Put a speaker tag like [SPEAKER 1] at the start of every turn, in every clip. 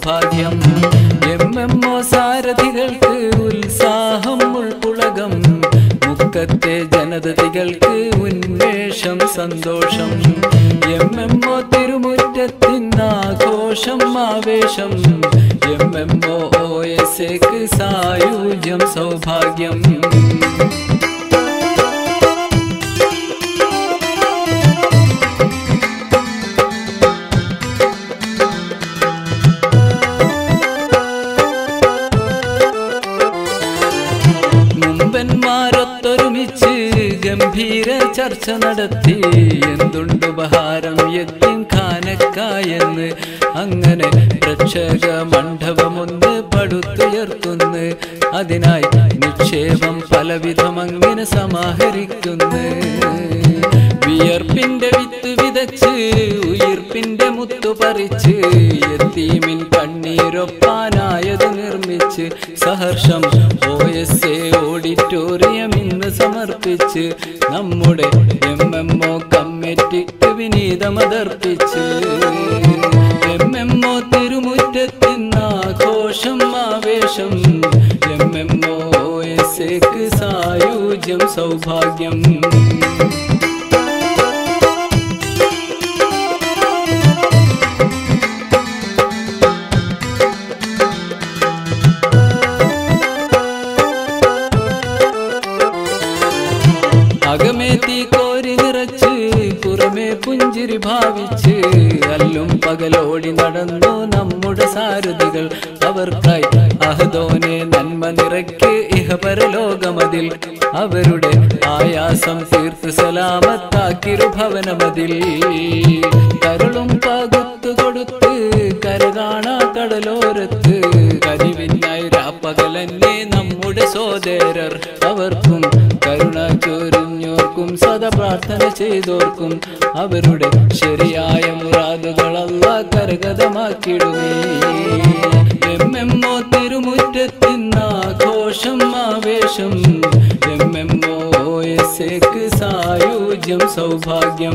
[SPEAKER 1] സൗഭാഗ്യം M M O സാരഥികൾക്ക് ഉത്സാഹം ഉൾപ്പുളകം മുക്കത്തെ ജനതതികൾക്ക് ഉന്മേഷം സന്തോഷം എം എം ഒ തിരുമുറ്റത്തിന്നാഘോഷം ആവേശം എം എം ഒ എസ് എക്ക് സായുജ്യം സൗഭാഗ്യം മുമ്പന്മാരൊത്തൊരുമിച്ച് ഗംഭീര ചർച്ച നടത്തി എന്തുണ്ട് ഉപഹാരം എത്തിൻ ഖാനക്കായെന്ന് അങ്ങനെ പ്രക്ഷക മണ്ഡപമൊന്ന് പടുത്തുയർത്തുന്നു അതിനായി നിക്ഷേപം പലവിധം അങ്ങനെ സമാഹരിക്കുന്നു വിയർപ്പിന്റെ വിത്ത് വിതച്ച് ഉയിർപ്പിന്റെ മുത്തു പറിച്ച് എത്തീമിൻ കണ്ണീരൊപ്പാനായത് നിർമ്മിച്ച് സഹർഷം ഒ എസ് എ ഓഡിറ്റോറിയം ഇന്ന് സമർപ്പിച്ച് നമ്മുടെ എം എം ഒ കമ്മിറ്റിക്ക് വിനീതമതർപ്പിച്ച് എം എം ഒ തിരുമുറ്റത്തിന്നാഘോഷം ആവേശം എം എം ഒ എസ് എക്ക് സായുജ്യം സൗഭാഗ്യം അകമേ തീ കോരി നിറച്ച് പുറമേ പുഞ്ചിരി ഭാവിച്ച് അല്ലും പകലോടി നടന്നു നമ്മുടെ സാരഥികൾ അവർക്കായി അഹദോനെ നന്മ നിറയ്ക്ക് ഇഹപരലോകമതിൽ അവരുടെ ആയാസം തീർത്ത് സലാമത്താക്കിരു ഭവനമതിൽ കരുളും പകുത്തു കൊടുത്ത് കരകാണാ കടലോരത്ത് കരിവിനായി രാപ്പകലന്നെ നമ്മുടെ സോദരർ അവർക്കും കരുണ ചൊരിഞ്ഞോർക്കും സദാ പ്രാർത്ഥന ചെയ്തോർക്കും അവരുടെ ശരിയായ മുറാദുകളല്ല കരഗതമാക്കിടുമേ എം എം ഒ തിരുമുറ്റത്തിന്നാഘോഷം ആവേശം എം എം ഒ എസ് എക്ക് സായുജ്യം സൗഭാഗ്യം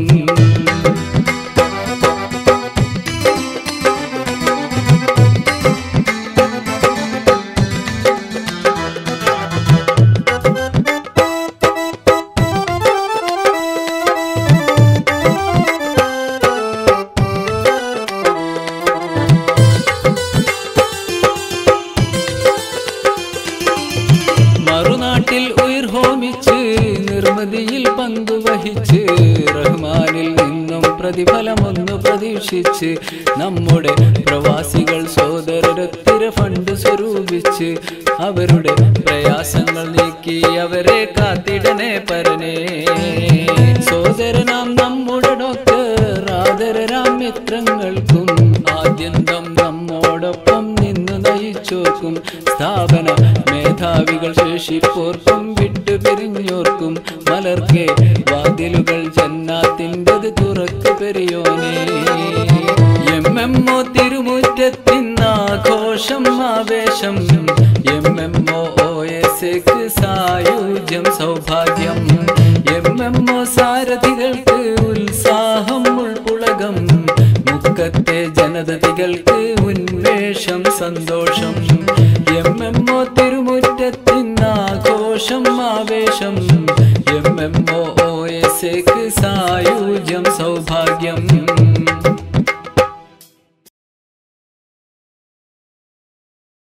[SPEAKER 1] മറുനാട്ടിൽ ഉയർ ഹോമിച്ച് നിർമ്മിതിയിൽ പങ്കുവഹിച്ച് റഹ്മാനിൽ നിന്നും പ്രതിഫലമൊന്നു പ്രതീക്ഷിച്ച് നമ്മുടെ പ്രവാസികൾ സോദരത്തിര ഫണ്ട് സ്വരൂപിച്ച് അവരുടെ പ്രയാസങ്ങൾ നീക്കി അവരെ കാത്തിടനെ പരനേ സോദരനാം നമ്മുടെ ഡോക്ടർ ആദരരാം മിത്രങ്ങൾക്കും ആദ്യന്തം നമ്മോടൊപ്പം നിന്ന് നയിച്ചോർക്കും സ്ഥാപന മേധാവികൾ ശേഷിപ്പോർക്കും വിട്ടു പിരിഞ്ഞോർക്കും മലർക്കെ വാതിലുകൾ ജന്നാത്തിൻ്റെത് തുറക്കു പെരിയോനെ എം എം ഒ തിരുമുറ്റത്തിന്നാഘോഷം ആവേശം എം എം ഒ എസ് എക്ക് സായുജ്യം സൗഭാഗ്യം എം എം ഒ സാരഥികൾക്ക് ഉത്സാഹം ഉൾപ്പുളകം മുക്കത്തെ ജനതതികൾക്ക് ഉന്മേഷം സന്തോഷം എം എം ഒ തിരുമുറ്റത്തിന്നാഘോഷം ആവേശം എം എം ഒ എസ് എക്ക് സായുജ്യം സൗഭാഗ്യം